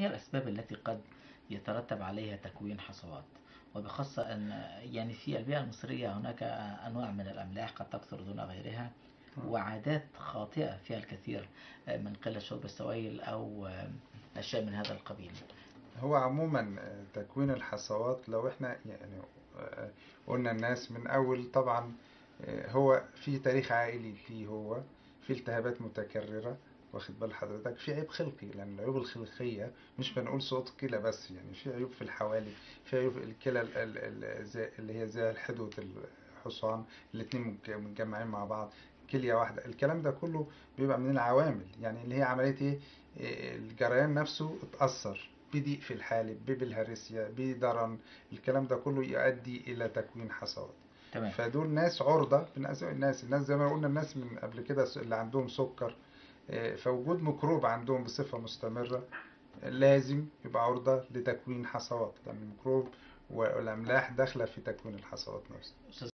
هي الأسباب التي قد يترتب عليها تكوين حصوات وبخاصة أن يعني في البيئة المصرية هناك أنواع من الأملاح قد تكثر دون غيرها وعادات خاطئة فيها الكثير من قلة شرب السوائل أو أشياء من هذا القبيل هو عموما تكوين الحصوات لو احنا يعني قلنا الناس من اول طبعا هو في تاريخ عائلي فيه هو في التهابات متكررة واخد بال حضرتك في عيب خلقي لان العيوب الخلقية مش بنقول صوت كلى بس يعني في عيوب في الحوالي في عيوب الكلى ال- ال- ال- زي- اللي هي زي الحدوة الحصان الاتنين متج- متجمعين مع بعض كلية واحدة الكلام ده كله بيبقى من العوامل يعني اللي هي عملية ايه إيه، الجريان نفسه اتأثر بضيق في الحالب ببلهارسيا بدرن الكلام ده كله يؤدي إلى تكوين حصوات تمام فدول ناس عرضة من أسوأ الناس الناس زي ما قلنا الناس من قبل كده اللي عندهم سكر آه، فوجود ميكروب عندهم بصفة مستمرة لازم يبقى عرضة لتكوين حصوات لأن الميكروب والأملاح داخلة في تكوين الحصوات نفسها أستاذ